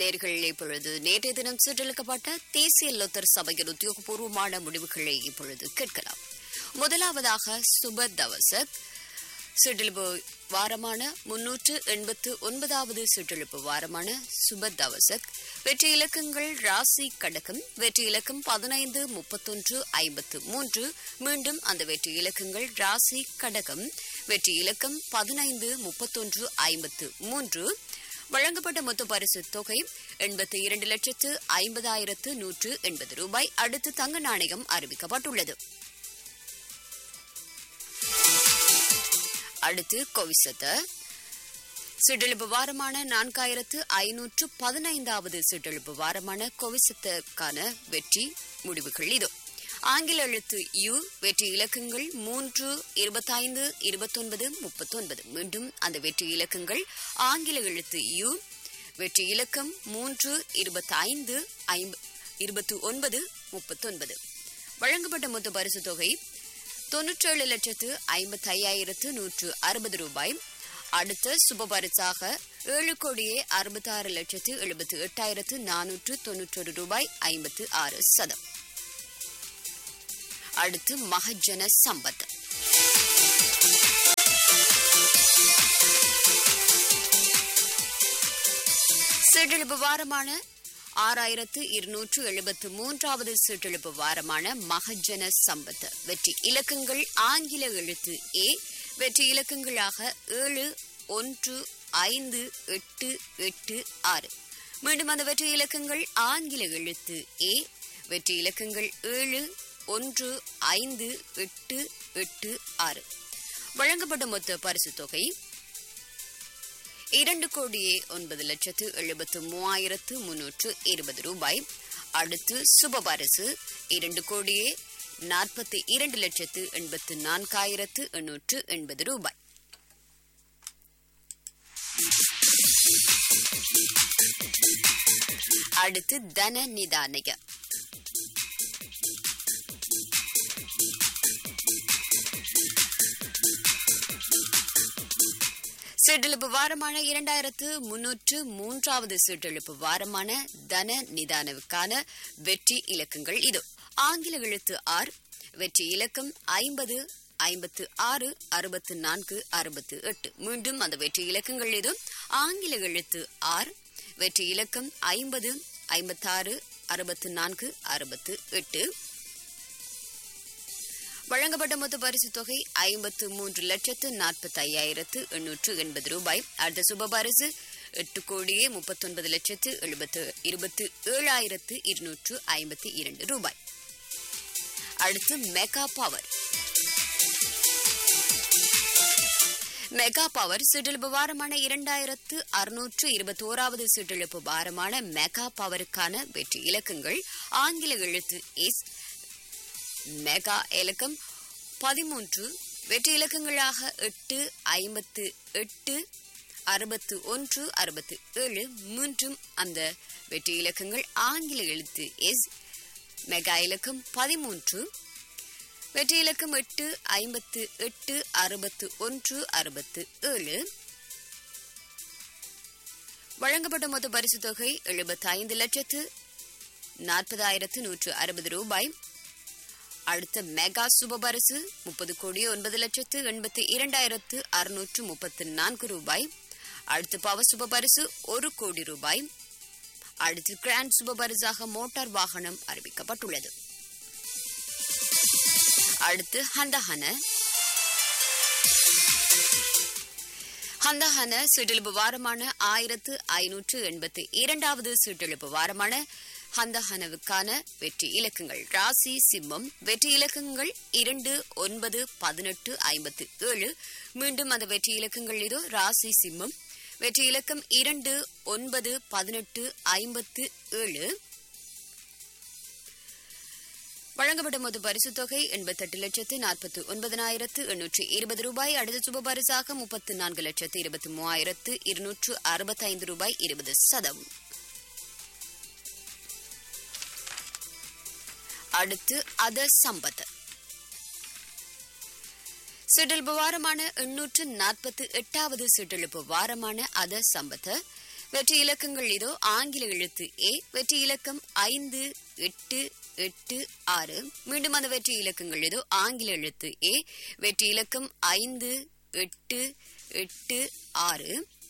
நேர்கள் இப்பொழுது நேற்றைய தினம் சீட்டளிக்கப்பட்ட தேசிய லொத்தர் சபையின் உத்தியோகபூர்வமான முடிவுகளை இப்பொழுது கேட்கலாம் முதலாவதாக சுப தவசக் சிற்றிழப்பு வாரமான முன்னூற்று எண்பத்து ஒன்பதாவது சிற்றிழப்பு வாரமான சுப தவசக் வெற்றி இலக்கங்கள் ராசி கடகம் வெற்றி இலக்கம் பதினைந்து முப்பத்தொன்று ஐம்பத்து மூன்று மீண்டும் அந்த வெற்றி இலக்கங்கள் ராசி கடகம் வெற்றி இலக்கம் பதினைந்து முப்பத்தொன்று ஐம்பத்து மூன்று வழங்கப்பட்ட மொத்த பரிசு தொகை எண்பத்தி இரண்டு லட்சத்து ஐம்பதாயிரத்து நூற்று எண்பது ரூபாய் அடுத்து தங்க நாணயம் அறிவிக்கப்பட்டுள்ளது அடுத்து கொவிசத்த சிற்றெழுப்பு வாரமான நான்காயிரத்து ஐநூற்று பதினைந்தாவது சிற்றெழுப்பு வாரமான கொவிசத்துக்கான வெற்றி முடிவுகள் இதோ ஆங்கில எழுத்து யு வெற்றி இலக்கங்கள் மூன்று இருபத்தைந்து இருபத்தொன்பது முப்பத்தொன்பது மீண்டும் அந்த வெற்றி இலக்கங்கள் ஆங்கில எழுத்து யு வெற்றி இலக்கம் மூன்று இருபத்தைந்து இருபத்தி ஒன்பது முப்பத்தொன்பது வழங்கப்பட்ட மொத்த பரிசு தொகை தொன்னூற்றேழு லட்சத்து ஐம்பத்தி ஐயாயிரத்து நூற்று அறுபது ரூபாய் அடுத்த சுப பரிசாக ஏழு கோடியே அறுபத்தி ஆறு லட்சத்து எழுபத்தி எட்டாயிரத்து நானூற்று தொன்னூற்றொரு ரூபாய் ஐம்பத்து ஆறு சதம் அடுத்து மகஜன சம்பத் சீட்டெழுப்பு வாரமான ஆறாயிரத்து இருநூற்று எழுபத்து மூன்றாவது சீட்டெழுப்பு வாரமான மகஜன சம்பத் வெற்றி இலக்கங்கள் ஆங்கில எழுத்து ஏ வெற்றி இலக்கங்களாக ஏழு ஒன்று ஐந்து எட்டு எட்டு ஆறு மீண்டும் அந்த வெற்றி இலக்கங்கள் ஆங்கில எழுத்து ஏ வெற்றி இலக்கங்கள் ஏழு ஒன்று ஐந்து எட்டு எட்டு ஆறு வழங்கப்பட்ட மொத்த பரிசு தொகை இரண்டு கோடியே ஒன்பது லட்சத்து எழுபத்து மூவாயிரத்து முன்னூற்று இருபது ரூபாய் அடுத்து சுப பரிசு இரண்டு கோடியே நாற்பத்தி இரண்டு லட்சத்து எண்பத்து நான்காயிரத்து எண்ணூற்று எண்பது ரூபாய் அடுத்து தன நிதானக சீட்டெழுப்பு வாரமான இரண்டாயிரத்து முன்னூற்று மூன்றாவது சீட்டெழுப்பு வாரமான தன நிதானவுக்கான வெற்றி இலக்கங்கள் இது ஆங்கில எழுத்து ஆர் வெற்றி இலக்கம் ஐம்பது ஐம்பத்து ஆறு அறுபத்து நான்கு அறுபத்து எட்டு மீண்டும் அந்த வெற்றி இலக்கங்கள் இது ஆங்கில எழுத்து ஆர் வெற்றி இலக்கம் ஐம்பது ஐம்பத்தாறு அறுபத்து நான்கு அறுபத்து எட்டு வழங்கப்பட்ட மொத்த பரிசு தொகை ஐம்பத்து மூன்று லட்சத்து நாற்பத்தி ஐயாயிரத்து எண்ணூற்று எண்பது ரூபாய் அடுத்த சுப பரிசு எட்டு கோடியே முப்பத்தொன்பது லட்சத்து எழுபத்து இருபத்து ஏழாயிரத்து இருநூற்று ஐம்பத்தி இரண்டு ரூபாய் அடுத்து மெகா பவர் மெகா பவர் சிற்றிழப்பு வாரமான இரண்டாயிரத்து அறுநூற்று இருபத்தி ஓராவது சிற்றிழப்பு வாரமான மெகா பவருக்கான வெற்றி இலக்கங்கள் ஆங்கில எழுத்து எஸ் மெகா இலக்கம் பதிமூன்று வெற்றி இலக்கங்களாக எட்டு ஐம்பத்து எட்டு அறுபத்து ஒன்று அறுபத்து ஏழு மூன்றும் அந்த வெற்றி இலக்கங்கள் ஆங்கில எழுத்து எஸ் மெகா இலக்கம் பதிமூன்று வெற்றி இலக்கம் எட்டு ஐம்பத்து எட்டு அறுபத்து ஒன்று அறுபத்து ஏழு வழங்கப்பட்ட மொத்த பரிசு தொகை எழுபத்தி ஐந்து லட்சத்து நாற்பதாயிரத்து நூற்று அறுபது ரூபாய் அடுத்த மெகா சுப பரிசு முப்பது கோடி ஒன்பது லட்சத்து எண்பத்தி இரண்டாயிரத்து அறுநூற்று முப்பத்தி நான்கு ரூபாய் அடுத்து பவர் சுப பரிசு ஒரு கோடி ரூபாய் அடுத்து கிராண்ட் சுப பரிசாக மோட்டார் வாகனம் அறிவிக்கப்பட்டுள்ளது அடுத்து ஹந்தஹன ஹந்தஹன சிற்றிழப்பு வாரமான ஆயிரத்து ஐநூற்று எண்பத்தி இரண்டாவது சிற்றிழப்பு வாரமான ஹந்தஹனவுக்கான வெற்றி இலக்கங்கள் ராசி சிம்மம் வெற்றி இலக்கங்கள் இரண்டு ஒன்பது பதினெட்டு ஐம்பத்து ஏழு மீண்டும் அந்த வெற்றி இலக்கங்கள் இதோ ராசி சிம்மம் வெற்றி இலக்கம் இரண்டு ஒன்பது பதினெட்டு ஐம்பத்து ஏழு வழங்கப்பட்ட மொத்த பரிசு தொகை எண்பத்தெட்டு லட்சத்து நாற்பத்தி ஒன்பதனாயிரத்து எண்ணூற்று இருபது ரூபாய் அடுத்த சுப பரிசாக முப்பத்து நான்கு லட்சத்து இருபத்தி மூவாயிரத்து இருநூற்று அறுபத்தைந்து ரூபாய் இருபது சதம் அடுத்து அத சம்பத் சிற்றிழப்பு வாரமான எண்ணூற்று நாற்பத்தி எட்டாவது சிற்றிழப்பு வாரமான அத சம்பத் வெற்றி இலக்கங்கள் இதோ ஆங்கில எழுத்து ஏ வெற்றி இலக்கம் ஐந்து எட்டு எட்டு ஆறு மீண்டும் அந்த வெற்றி இலக்கங்கள் இதோ ஆங்கில எழுத்து ஏ வெற்றி இலக்கம் ஐந்து எட்டு எட்டு ஆறு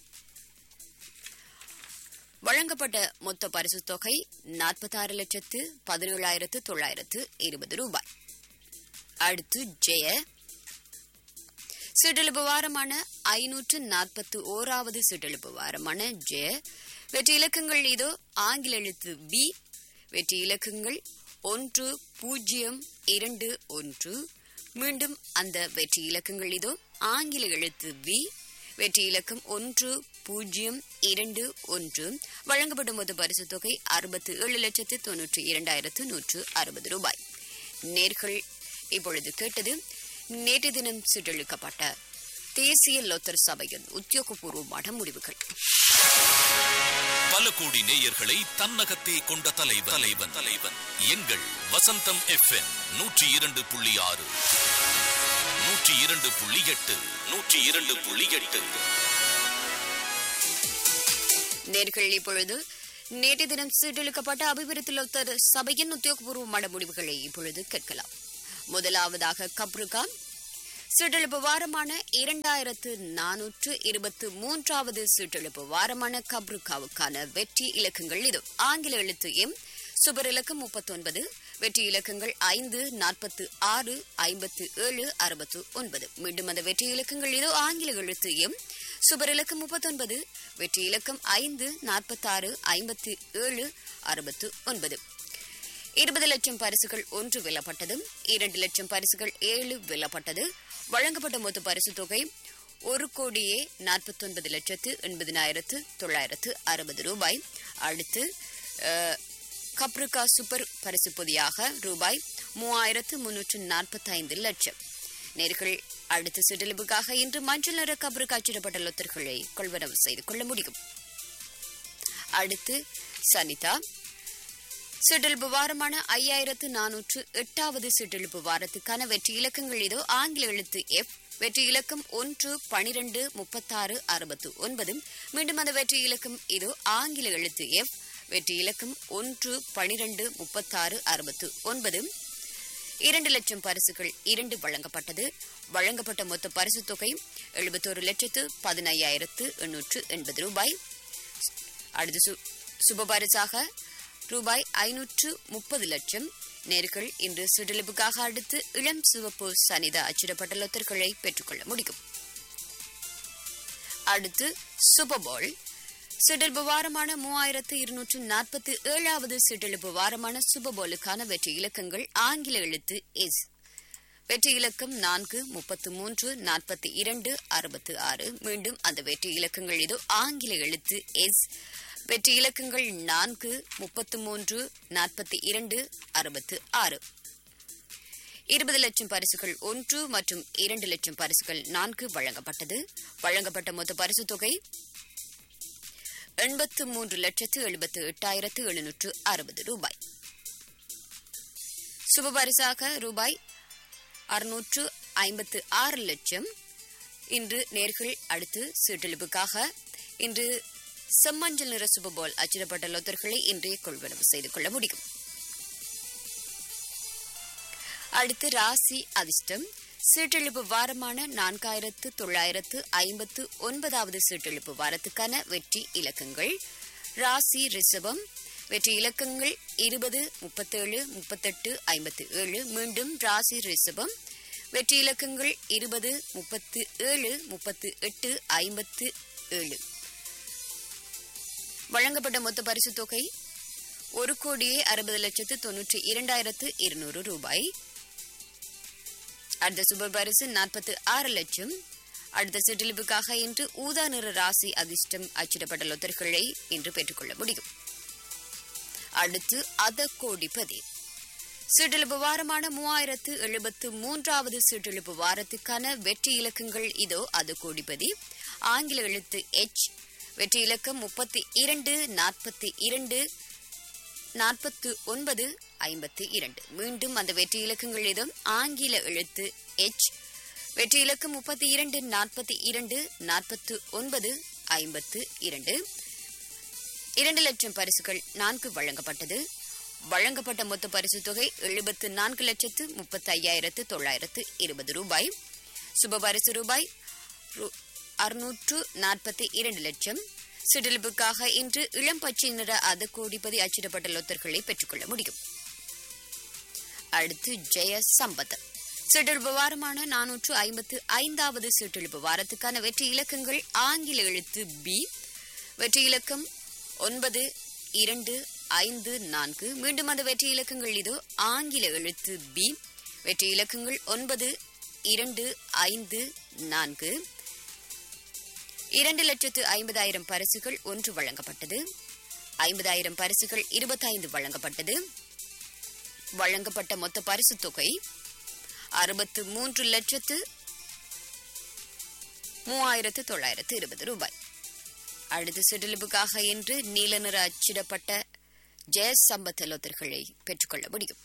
வழங்கப்பட்ட மொத்த பரிசு தொகை நாற்பத்தாறு லட்சத்து பதினேழாயிரத்து தொள்ளாயிரத்து இருபது ரூபாய் அடுத்து ஜெய சிற்றெழுப்பு வாரமான ஐநூற்று நாற்பத்து ஓராவது சிற்றெழுப்பு வாரமான ஜெய வெற்றி இலக்கங்கள் இதோ ஆங்கில எழுத்து பி வெற்றி இலக்கங்கள் ஒன்று பூஜ்ஜியம் இரண்டு ஒன்று மீண்டும் அந்த வெற்றி இலக்கங்கள் இதோ ஆங்கில எழுத்து வி வெற்றி இலக்கம் ஒன்று பூஜ்ஜியம் இரண்டு ஒன்று வழங்கப்பட்ட மொத்த பரிசு தொகை அறுபத்து ஏழு லட்சத்து தொன்னூற்றி இரண்டாயிரத்து நூற்று அறுபது ரூபாய் நேர்கள் இப்பொழுது கேட்டது நேற்று தினம் சுற்றளிக்கப்பட்ட தேசிய லொத்தர் சபையின் உத்தியோகபூர்வமான முடிவுகள் பல கோடி நேயர்களை தன்னகத்தே கொண்ட தலைவன் தலைவன் தலைவன் எங்கள் வசந்தம் எஃப்எம் நூற்றி இரண்டு புள்ளி ஆறு நூற்றி இரண்டு புள்ளி எட்டு நூற்றி இரண்டு புள்ளி எட்டு நேர்கள் இப்பொழுது நேற்று தினம் சீட்டெழுக்கப்பட்ட அபிவிருத்தி லொத்தர் சபையின் உத்தியோகபூர்வமான முடிவுகளை இப்பொழுது கேட்கலாம் முதலாவதாக கப்ருகா சீட்டெழுப்பு வாரமான இரண்டாயிரத்து நானூற்று இருபத்து மூன்றாவது சீட்டெழுப்பு வாரமான கப்ருகாவுக்கான வெற்றி இலக்கங்கள் இது ஆங்கில எழுத்து எம் சுபர் இலக்கம் முப்பத்தொன்பது வெற்றி இலக்கங்கள் ஐந்து நாற்பத்து ஆறு ஐம்பத்து ஏழு அறுபத்து ஒன்பது மீண்டும் அந்த வெற்றி இலக்கங்கள் இதோ ஆங்கில எழுத்து எம் சுபர் இலக்கம் முப்பத்தொன்பது வெற்றி இலக்கம் ஐந்து நாற்பத்தாறு ஐம்பத்து ஏழு அறுபத்து ஒன்பது இருபது லட்சம் பரிசுகள் ஒன்று வெல்லப்பட்டது இரண்டு லட்சம் பரிசுகள் ஏழு வெல்லப்பட்டது வழங்கப்பட்ட மொத்த பரிசு தொகை ஒரு கோடியே நாற்பத்தொன்பது லட்சத்து எண்பதினாயிரத்து தொள்ளாயிரத்து அறுபது ரூபாய் அடுத்து அஹ், கப்ருகா சூப்பர் பரிசு பொதியாக ரூபாய் மூவாயிரத்து முன்னூற்று நாற்பத்தைந்து லட்சம் நேர்கள் அடுத்த சிற்றளிப்புக்காக இன்று மஞ்சள் நிற கப்ரு காய்ச்சிடப்பட்ட லொத்தர்களை கொள்வனவு செய்து கொள்ள முடியும் அடுத்து சனிதா சிற்றிழப்பு வாரமான ஐயாயிரத்து நானூற்று எட்டாவது சிற்றிழப்பு வாரத்துக்கான வெற்றி இலக்கங்கள் இதோ ஆங்கில எழுத்து எஃப் வெற்றி இலக்கம் ஒன்று பனிரெண்டு முப்பத்தாறு அறுபத்து ஒன்பது மீண்டும் அந்த வெற்றி இலக்கம் இதோ ஆங்கில எழுத்து எஃப் வெற்றி இலக்கம் ஒன்று பனிரெண்டு முப்பத்தாறு அறுபத்து ஒன்பது இரண்டு லட்சம் பரிசுகள் இரண்டு வழங்கப்பட்டது வழங்கப்பட்ட மொத்த பரிசு தொகை எழுபத்தோரு லட்சத்து பதினையாயிரத்து எண்ணூற்று எண்பது ரூபாய் அடுத்து சு- சுப பரிசாக ரூபாய் ஐநூற்று முப்பது லட்சம் நேர்கள் இன்று சுடலிப்புக்காக அடுத்து இளம் சிவப்பு சனித அச்சிடப்பட்ட லொத்தர்களை பெற்றுக்கொள்ள முடியும் அடுத்து சுபபோல் சிடல்பு வாரமான மூவாயிரத்து இருநூற்று நாற்பத்தி ஏழாவது சிடல்பு வாரமான சுபபோலுக்கான வெற்றி இலக்கங்கள் ஆங்கில எழுத்து எஸ் வெற்றி இலக்கம் நான்கு முப்பத்து மூன்று நாற்பத்தி இரண்டு அறுபத்து ஆறு மீண்டும் அந்த வெற்றி இலக்கங்கள் இது ஆங்கில எழுத்து எஸ் வெற்றி இலக்கங்கள் நான்கு முப்பத்து மூன்று நாற்பத்தி இரண்டு அறுபத்து ஆறு இருபது லட்சம் பரிசுகள் ஒன்று மற்றும் இரண்டு லட்சம் பரிசுகள் நான்கு வழங்கப்பட்டது வழங்கப்பட்ட மொத்த பரிசு தொகை எண்பத்து மூன்று லட்சத்து எழுபத்து எட்டாயிரத்து எழுநூற்று அறுபது ரூபாய் சுப பரிசாக ரூபாய் அறுநூற்று ஐம்பத்து ஆறு லட்சம் இன்று நேர்கள் அடுத்து சீட்டெழுப்புக்காக இன்று செம்மஞ்சள் நிற சுபபோல் அச்சிடப்பட்ட லொத்தர்களை இன்றே கொள்வனவு செய்து கொள்ள முடியும் அடுத்து ராசி அதிர்ஷ்டம் சீட்டெழுப்பு வாரமான நான்காயிரத்து தொள்ளாயிரத்து ஐம்பத்து ஒன்பதாவது சீட்டெழுப்பு வாரத்துக்கான வெற்றி இலக்கங்கள் ராசி ரிஷபம் வெற்றி இலக்கங்கள் இருபது முப்பத்தேழு முப்பத்தெட்டு ஐம்பத்து ஏழு மீண்டும் ராசி ரிஷபம் வெற்றி இலக்கங்கள் இருபது முப்பத்து ஏழு முப்பத்து எட்டு ஐம்பத்து ஏழு வழங்கப்பட்ட மொத்த பரிசு தொகை ஒரு கோடியே அறுபது லட்சத்து தொன்னூற்றி இரண்டாயிரத்து இருநூறு ரூபாய் அடுத்த சூப்பர் பரிசு நாற்பத்து ஆறு லட்சம் அடுத்த சிற்றிலிப்புக்காக இன்று ஊதா நிற ராசி அதிர்ஷ்டம் அச்சிடப்பட்ட லொத்தர்களை இன்று பெற்றுக்கொள்ள முடியும் அடுத்து அத கோடிபதி சீட்டெழுப்பு வாரமான மூவாயிரத்து எழுபத்து மூன்றாவது சீட்டெழுப்பு வாரத்துக்கான வெற்றி இலக்கங்கள் இதோ அது கோடிபதி ஆங்கில எழுத்து எச் வெற்றி இலக்கம் முப்பத்தி இரண்டு நாற்பத்தி இரண்டு நாற்பத்து ஒன்பது ஐம்பத்தி இரண்டு மீண்டும் அந்த வெற்றி இலக்கங்கள் ஏதும் ஆங்கில எழுத்து எச் வெற்றி இலக்கம் முப்பத்தி இரண்டு நாற்பத்தி இரண்டு நாற்பத்து ஒன்பது ஐம்பத்து இரண்டு இரண்டு லட்சம் பரிசுகள் நான்கு வழங்கப்பட்டது வழங்கப்பட்ட மொத்த பரிசு தொகை எழுபத்து நான்கு லட்சத்து முப்பத்தி ஐயாயிரத்து தொள்ளாயிரத்து இருபது ரூபாய் சுப பரிசு ரூபாய் ரு- அறுநூற்று நாற்பத்தி இரண்டு லட்சம் சிற்றிலிப்புக்காக இன்று இளம் பச்சை நிற அது கோடிப்பதி அச்சிடப்பட்ட லொத்தர்களை பெற்றுக்கொள்ள முடியும் அடுத்து ஜெய சம்பத் சிற்றிலிப்பு வாரமான நானூற்று ஐம்பத்து ஐந்தாவது சிற்றிலிப்பு வாரத்துக்கான வெற்றி இலக்கங்கள் ஆங்கில எழுத்து பி வெற்றி இலக்கம் ஒன்பது இரண்டு ஐந்து நான்கு மீண்டும் அந்த வெற்றி இலக்கங்கள் இது ஆங்கில எழுத்து பி வெற்றி இலக்கங்கள் ஒன்பது இரண்டு ஐந்து நான்கு இரண்டு லட்சத்து ஐம்பதாயிரம் பரிசுகள் ஒன்று வழங்கப்பட்டது ஐம்பதாயிரம் பரிசுகள் இருபத்தைந்து வழங்கப்பட்டது வழங்கப்பட்ட மொத்த பரிசு தொகை அறுபத்து மூன்று லட்சத்து மூவாயிரத்து தொள்ளாயிரத்து இருபது ரூபாய் அடுத்து சிற்றிலிப்புக்காக இன்று நீல நிற அச்சிடப்பட்ட ஜெய சம்பத் லோத்தர்களை பெற்றுக்கொள்ள முடியும்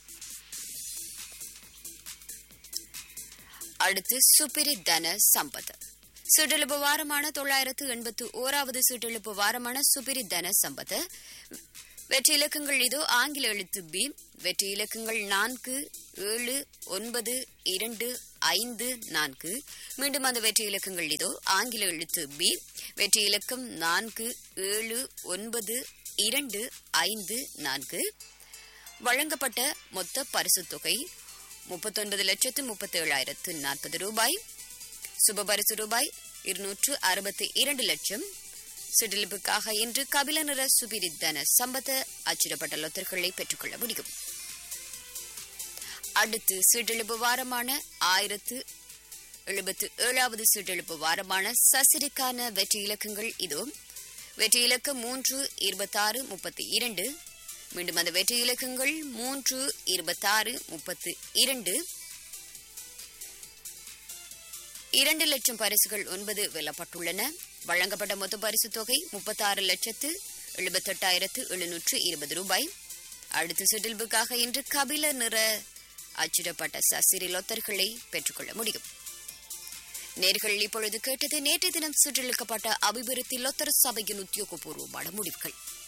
அடுத்து சுப்பிரி தன சம்பத் சுற்றெழுப்பு வாரமான தொள்ளாயிரத்து எண்பத்து ஓராவது சுற்றெழுப்பு வாரமான சுப்பிரி தன சம்பத் வெற்றி இலக்கங்கள் இதோ ஆங்கில எழுத்து பி வெற்றி இலக்கங்கள் நான்கு ஏழு ஒன்பது இரண்டு ஐந்து நான்கு மீண்டும் அந்த வெற்றி இலக்கங்கள் இதோ ஆங்கில எழுத்து பி வெற்றி இலக்கம் நான்கு ஏழு ஒன்பது இரண்டு ஐந்து நான்கு வழங்கப்பட்ட மொத்த பரிசு தொகை முப்பத்தொன்பது லட்சத்து முப்பத்தேழாயிரத்து நாற்பது ரூபாய் சுப பரிசு ரூபாய் இருநூற்று அறுபத்தி இரண்டு லட்சம் சிற்றிலிப்புக்காக இன்று கபில நிற சுபிரித்தன சம்பத்த அச்சிடப்பட்ட லொத்தர்களை பெற்றுக்கொள்ள முடியும் அடுத்து சிற்றிலிப்பு வாரமான ஆயிரத்து எழுபத்து ஏழாவது சிற்றிலிப்பு வாரமான சசிரிக்கான வெற்றி இலக்கங்கள் இதோ வெற்றி இலக்கம் மூன்று இருபத்தாறு முப்பத்தி இரண்டு மீண்டும் அந்த வெற்றி இலக்கங்கள் மூன்று இருபத்தாறு முப்பத்து இரண்டு இரண்டு லட்சம் பரிசுகள் ஒன்பது வெல்லப்பட்டுள்ளன வழங்கப்பட்ட மொத்த பரிசு தொகை முப்பத்தாறு லட்சத்து எழுபத்தெட்டாயிரத்து எழுநூற்று இருபது ரூபாய் அடுத்த சுற்றில்புக்காக இன்று கபில நிற அச்சிடப்பட்ட சசிரி லொத்தர்களை பெற்றுக்கொள்ள முடியும் நேர்கள் இப்பொழுது கேட்டது நேற்றைய தினம் சுற்றிலுக்கப்பட்ட அபிவிருத்தி லொத்தர் சபையின் உத்தியோகபூர்வமான முடிவுகள்